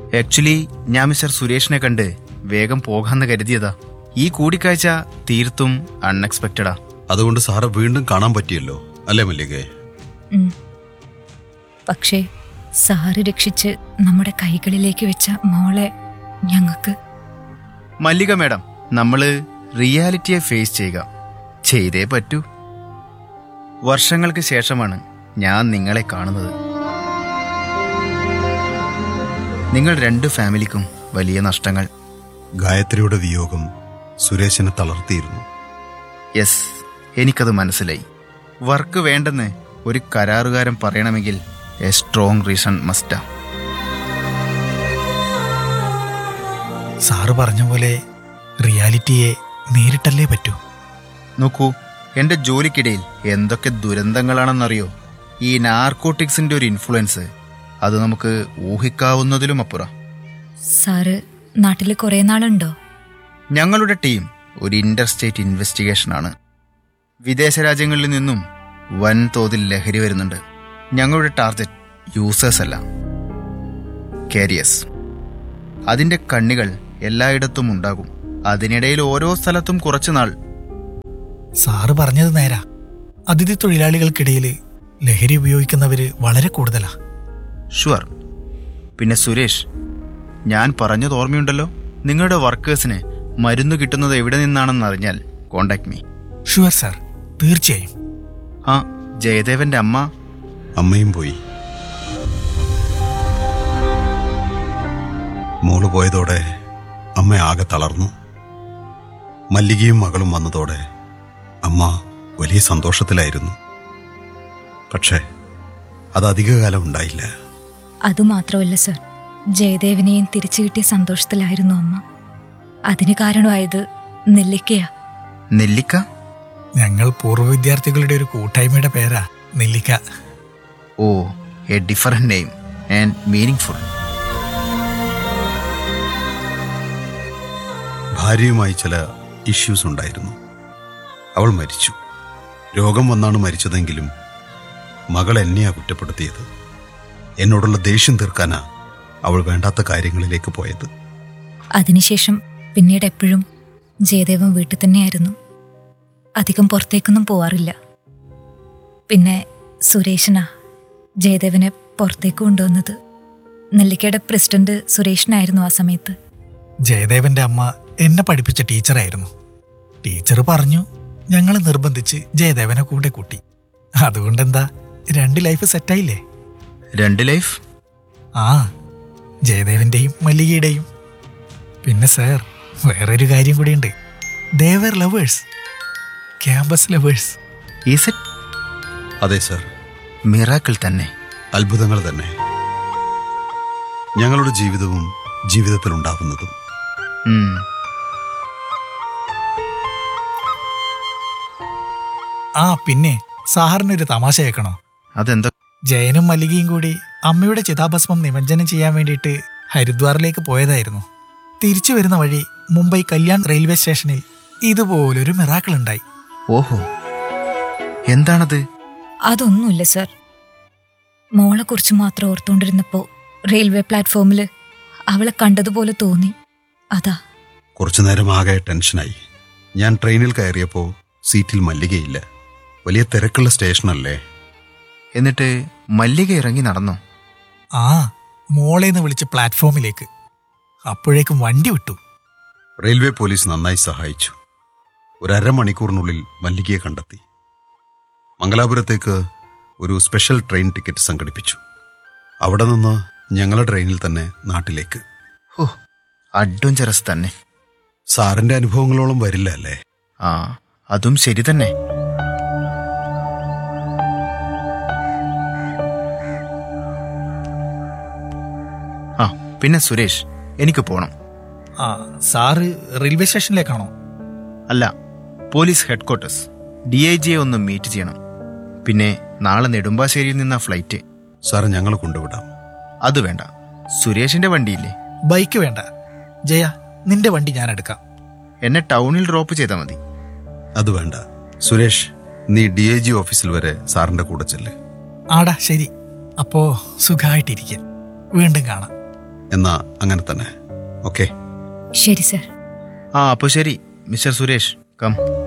Actually ഞാൻ mister സുരേഷിനെ കണ്ട് വേഗം പോകാന്ന് കരുതിയതാ ഈ കൂടിക്കാഴ്ച തീർത്തും അൺഎക്സ്പെക്റ്റഡാ അതുകൊണ്ട് സാറെ വീണ്ടും കാണാൻ പറ്റിയല്ലോ അല്ലേ മല്ലികേ ഉം. പക്ഷേ സാറ് രക്ഷിച്ച് നമ്മുടെ കൈകളിലേക്ക് വെച്ച മോളെ ഞങ്ങൾക്ക് മല്ലിക മേഡം നമ്മള് റിയാലിറ്റിയെ ഫേസ് ചെയ്യുക ചെയ്തേ പറ്റൂ വർഷങ്ങൾക്ക് ശേഷമാണ് ഞാൻ നിങ്ങളെ കാണുന്നത് നിങ്ങൾ രണ്ട് ഫാമിലിക്കും വലിയ നഷ്ടങ്ങൾ ഗായത്രിയുടെ വിയോഗം സുരേഷിനെ തളർത്തിയിരുന്നു യെസ് എനിക്കത് മനസ്സിലായി വർക്ക് വേണ്ടെന്ന് ഒരു കരാറുകാരൻ പറയണമെങ്കിൽ എ സ്ട്രോങ് റീസൺ മസ്റ്റാ സാറ് പറഞ്ഞ പോലെ റിയാലിറ്റിയെ നേരിട്ടല്ലേ പറ്റൂ നോക്കൂ എന്റെ ജോലിക്കിടയിൽ എന്തൊക്കെ ദുരന്തങ്ങളാണെന്നറിയോ ഈ നാർക്കോട്ടിക്സിന്റെ ഒരു ഇൻഫ്ലുവൻസ് അത് നമുക്ക് ഊഹിക്കാവുന്നതിലും അപ്പുറം സാറ് നാട്ടിൽ കുറേ നാളുണ്ടോ ഞങ്ങളുടെ ടീം ഒരു ഇന്റർ സ്റ്റേറ്റ് ഇൻവെസ്റ്റിഗേഷൻ ആണ് വിദേശ രാജ്യങ്ങളിൽ നിന്നും വൻതോതിൽ ലഹരി വരുന്നുണ്ട് ഞങ്ങളുടെ ടാർഗറ്റ് യൂസേഴ്സ് അല്ല കാരിയേഴ്സ് അതിന്റെ കണ്ണികൾ എല്ലായിടത്തും ഉണ്ടാകും അതിനിടയിൽ ഓരോ സ്ഥലത്തും കുറച്ചുനാൾ സാറ് പറഞ്ഞത് നേരാ അതിഥി തൊഴിലാളികൾക്കിടയിൽ ലഹരി ഉപയോഗിക്കുന്നവര് വളരെ കൂടുതലാ ഷുവർ പിന്നെ സുരേഷ് ഞാൻ പറഞ്ഞത് ഓർമ്മയുണ്ടല്ലോ നിങ്ങളുടെ വർക്കേഴ്സിന് മരുന്ന് കിട്ടുന്നത് എവിടെ നിന്നാണെന്ന് അറിഞ്ഞാൽ കോണ്ടാക്ട് മീ ഷുവർ സാർ തീർച്ചയായും ആ ജയദേവന്റെ അമ്മ അമ്മയും പോയി മോള് പോയതോടെ അമ്മ ആകെ തളർന്നു മല്ലികയും മകളും വന്നതോടെ അമ്മ വലിയ സന്തോഷത്തിലായിരുന്നു പക്ഷേ അത് അധികകാലം ഉണ്ടായില്ല അതുമാത്രമല്ല സർ ജയദേവിനെയും തിരിച്ചു കിട്ടിയ സന്തോഷത്തിലായിരുന്നു അമ്മ അതിന് കാരണമായത് നെല്ലിക്കയാ നെല്ലിക്ക ഞങ്ങൾ പൂർവ്വ വിദ്യാർത്ഥികളുടെ ഒരു കൂട്ടായ്മയുടെ പേരാ Nellikka oh a different name and meaningful ഭാര്യയുമായി ചില ഇഷ്യൂസ് ഉണ്ടായിരുന്നു അവൾ മരിച്ചു രോഗം വന്നാണ് മരിച്ചതെങ്കിലും മകൾ എന്നെയാ കുറ്റപ്പെടുത്തിയത് എന്നോടുള്ള ദേഷ്യം തീർക്കാനാ അവൾ വേണ്ടാത്ത കാര്യങ്ങളിലേക്ക് പോയത് അതിനുശേഷം പിന്നീട് എപ്പോഴും ജയദേവൻ വീട്ടിൽ തന്നെയായിരുന്നു അധികം പുറത്തേക്കൊന്നും പോവാറില്ല പിന്നെ സുരേഷനാ ജയദേവനെ പുറത്തേക്ക് കൊണ്ടുവന്നത് നെല്ലിക്കയുടെ പ്രസിഡന്റ് സുരേഷനായിരുന്നു ആ സമയത്ത് ജയദേവന്റെ അമ്മ എന്നെ പഠിപ്പിച്ച ടീച്ചറായിരുന്നു ടീച്ചർ പറഞ്ഞു ഞങ്ങൾ നിർബന്ധിച്ച് ജയദേവനെ കൂടെ കൂട്ടി അതുകൊണ്ടെന്താ രണ്ട് ലൈഫ് സെറ്റായില്ലേ രണ്ട് ലൈഫ് ആ ജയദേവന്റെയും മല്ലികയുടെയും പിന്നെ സാർ വേറൊരു കാര്യം കൂടിയുണ്ട് ദേവർ lovers campus lovers is it അതെ സർ മിറാക്കിൾ തന്നെ അത്ഭുതങ്ങൾ തന്നെ ഞങ്ങളുടെ ജീവിതവും ജീവിതത്തിൽ ഉണ്ടാവുന്നതും ഉം. ആ പിന്നെ സാറിനൊരു തമാശ കേൾക്കണോ അതെന്താ ജയനും മല്ലികയും കൂടി അമ്മയുടെ ചിതാഭസ്മം നിമജ്ജനം ചെയ്യാൻ വേണ്ടിയിട്ട് ഹരിദ്വാറിലേക്ക് പോയതായിരുന്നു തിരിച്ചു വരുന്ന വഴി മുംബൈ കല്യാൺ റെയിൽവേ സ്റ്റേഷനിൽ ഇതുപോലൊരു മിറാക്കിൾ ഉണ്ടായി ഓഹോ എന്താണത് അതൊന്നുമില്ല സർ മോളെക്കുറിച്ച് മാത്രം ഓർത്തുകൊണ്ടിരുന്നപ്പോൾ റെയിൽവേ പ്ലാറ്റ്ഫോമിൽ അവളെ കണ്ടതുപോലെ തോന്നി അതാ കുറച്ചു നേരം ആകെ ടെൻഷനായി ഞാൻ ട്രെയിനിൽ കയറിയപ്പോൾ സീറ്റിൽ മല്ലികയില്ല വലിയ തിരക്കുള്ള സ്റ്റേഷനല്ലേ എന്നിട്ട് മല്ലിക ഇറങ്ങി നടന്നോ ആ മോളേന്ന് വിളിച്ച് പ്ലാറ്റ്ഫോമിലേക്ക് അപ്പോഴേക്കും വണ്ടി വിട്ടു റെയിൽവേ പോലീസ് നന്നായി സഹായിച്ചു ഒരു അരമണിക്കൂറിനുള്ളിൽ മല്ലികയെ കണ്ടെത്തി മംഗലാപുരത്തേക്ക് ഒരു സ്പെഷ്യൽ ട്രെയിൻ ടിക്കറ്റ് സംഘടിപ്പിച്ചു അവിടെ നിന്ന് ഞങ്ങളുടെ ട്രെയിനിൽ തന്നെ നാട്ടിലേക്ക് ഓ അഡ്വഞ്ചറസ് തന്നെ സാറിന്റെ അനുഭവങ്ങളോളം വരില്ല അല്ലേ ആ അതും ശരി തന്നെ ആ പിന്നെ സുരേഷ് എനിക്ക് പോണം ആ സാറ് റെയിൽവേ സ്റ്റേഷനിലേക്കാണോ അല്ല പോലീസ് ഹെഡ്ക്വാർട്ടേഴ്സ് ഡി ഐ ജിയെ ഒന്ന് മീറ്റ് ചെയ്യണം പിന്നെ നാളെ നെടുമ്പാശ്ശേരിയിൽ നിന്ന ഫ്ലൈറ്റ് സാറ് ഞങ്ങൾ കൊണ്ടുവിടാം അത് വേണ്ട സുരേഷിന്റെ വണ്ടിയില്ലേ ബൈക്ക് വേണ്ട ജയ നിന്റെ വണ്ടി ഞാൻ എടുക്കാം എന്നെ ടൗണിൽ ഡ്രോപ്പ് ചെയ്താൽ മതി അത് വേണ്ട സുരേഷ് നീ ഡി ഐ ജി ഓഫീസിൽ വരെ സാറിന്റെ കൂടെ ചെല്ല് ആടാ ശരി അപ്പോ സുഖമായിട്ടിരിക്കുക വീണ്ടും കാണാം എന്നാ അങ്ങനെ തന്നെ ഓക്കെ ശരി സർ ആ അപ്പോൾ ശരി മിസ്റ്റർ സുരേഷ് കം